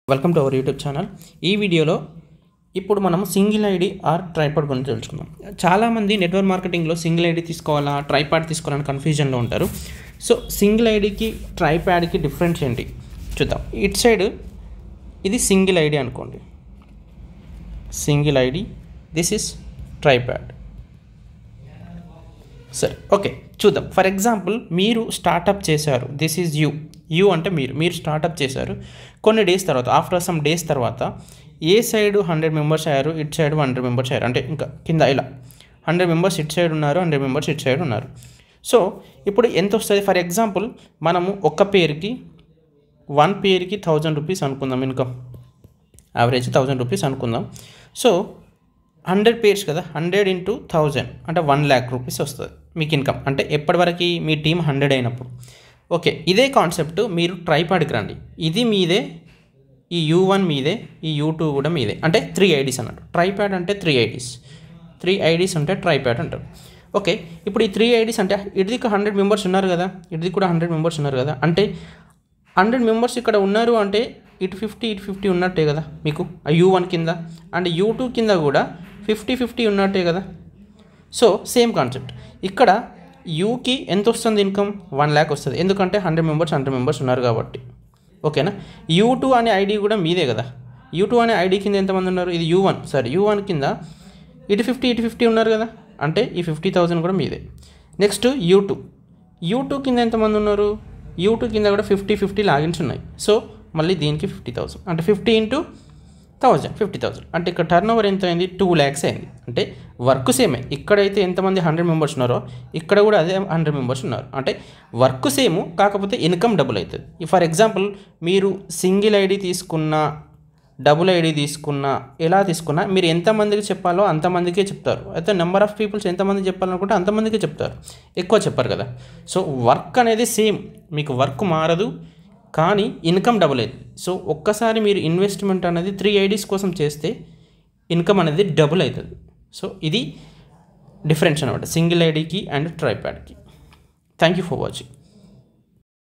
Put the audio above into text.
welcome to our YouTube channel ఈ వీడియోలో ఇప్పుడు మనం సింగిల్ ఐడి ఆర్ ట్రైపాడ్ గురించి తెలుసుకుందాం చాలామంది నెట్వర్క్ మార్కెటింగ్లో సింగిల్ ఐడి తీసుకోవాలా ట్రైపాడ్ తీసుకోవాలని కన్ఫ్యూజన్లో ఉంటారు సో సింగిల్ ఐడికి ట్రైపాడ్కి డిఫరెన్స్ ఏంటి చూద్దాం ఇట్ సైడ్ ఇది సింగిల్ ఐడి అనుకోండి single ID this is tripod సరే ఓకే చూద్దాం ఫర్ ఎగ్జాంపుల్ మీరు స్టార్టప్ చేశారు దిస్ ఈజ్ యూ యూ అంటే మీరు మీరు స్టార్టప్ చేశారు కొన్ని డేస్ తర్వాత ఆఫ్టర్ సమ్ డేస్ తర్వాత ఏ సైడ్ హండ్రెడ్ మెంబర్స్ అయ్యారు ఇట్ సైడ్ హండ్రెడ్ మెంబర్స్ అయ్యారు అంటే ఇంకా కింద ఇలా హండ్రెడ్ మెంబర్స్ ఇట్ సైడ్ ఉన్నారు హండ్రెడ్ మెంబర్స్ ఇట్ సైడ్ ఉన్నారు సో ఇప్పుడు ఎంత వస్తుంది ఫర్ ఎగ్జాంపుల్ మనము ఒక్క పేరుకి వన్ పేరుకి థౌజండ్ రూపీస్ అనుకుందాం ఇన్కమ్ యావరేజ్ థౌజండ్ రూపీస్ అనుకుందాం సో హండ్రెడ్ పేర్స్ కదా హండ్రెడ్ ఇంటూ థౌజండ్ అంటే వన్ ల్యాక్ రూపీస్ వస్తుంది మీకు ఇన్కమ్ అంటే ఎప్పటివరకు మీ టీం హండ్రెడ్ అయినప్పుడు ఓకే ఇదే కాన్సెప్ట్ మీరు ట్రైపాడ్కి రండి ఇది మీదే ఈ యూ వన్ మీదే ఈ యూ టూ కూడా మీదే అంటే త్రీ ఐడీస్ అన్నట్టు ట్రైప్యాడ్ అంటే త్రీ ఐడీస్ త్రీ ఐడీస్ అంటే ట్రైప్యాడ్ అంటారు ఓకే ఇప్పుడు ఈ త్రీ ఐడీస్ అంటే ఇటుదికి హండ్రెడ్ మెంబర్స్ ఉన్నారు కదా ఇటుది కూడా హండ్రెడ్ మెంబర్స్ ఉన్నారు కదా అంటే హండ్రెడ్ మెంబర్స్ ఇక్కడ ఉన్నారు అంటే ఇటు ఫిఫ్టీ ఇటు ఫిఫ్టీ ఉన్నట్టే కదా మీకు యూ వన్ కింద అండ్ యూ టూ కింద కూడా ఫిఫ్టీ ఫిఫ్టీ ఉన్నట్టే కదా సో సేమ్ కాన్సెప్ట్ ఇక్కడ యూకి ఎంత వస్తుంది ఇన్కమ్ వన్ ల్యాక్ వస్తుంది ఎందుకంటే హండ్రెడ్ మెంబర్స్ హండ్రెడ్ మెంబర్స్ ఉన్నారు కాబట్టి ఓకేనా యూ టూ అనే ఐడి కూడా మీదే కదా యూ టూ అనే ఐడి కింద ఎంతమంది ఉన్నారు ఇది U one sorry U one కింద ఇటు ఫిఫ్టీ ఇటు ఫిఫ్టీ ఉన్నారు కదా అంటే ఈ ఫిఫ్టీ థౌజండ్ కూడా మీదే next U two U two కింద ఎంతమంది ఉన్నారు యూ టూ కింద కూడా ఫిఫ్టీ ఫిఫ్టీ లాగిన్స్ ఉన్నాయి సో మళ్ళీ దీనికి ఫిఫ్టీ థౌసండ్ అంటే fifty into thousand fifty thousand అంటే ఇక్కడ టర్న్ ఓవర్ ఎంత అయింది టూ ల్యాక్స్ అయింది అంటే వర్క్ సేమే ఇక్కడైతే ఎంతమంది హండ్రెడ్ మెంబర్స్ ఉన్నారో ఇక్కడ కూడా అదే హండ్రెడ్ మెంబర్స్ ఉన్నారు అంటే వర్క్ సేమ్ కాకపోతే ఇన్కమ్ డబుల్ అవుతుంది ఫర్ ఎగ్జాంపుల్ మీరు సింగిల్ ఐడి తీసుకున్న డబుల్ ఐడి తీసుకున్నా ఎలా తీసుకున్నా మీరు ఎంతమందికి చెప్పాలో అంతమందికే చెప్తారు అయితే నెంబర్ ఆఫ్ పీపుల్స్ ఎంతమంది చెప్పాలనుకుంటే అంతమందికే చెప్తారు ఎక్కువ చెప్పారు కదా సో వర్క్ అనేది సేమ్ మీకు వర్క్ మారదు కానీ ఇన్కమ్ డబుల్ అవుతుంది సో ఒక్కసారి మీరు ఇన్వెస్ట్మెంట్ అనేది త్రీ ఐడీస్ కోసం చేస్తే ఇన్కమ్ అనేది డబుల్ అవుతుంది సో ఇది డిఫరెన్స్ అనమాట సింగిల్ ఐడికి అండ్ ట్రైప్యాడ్కి థ్యాంక్ యూ ఫర్ వాచింగ్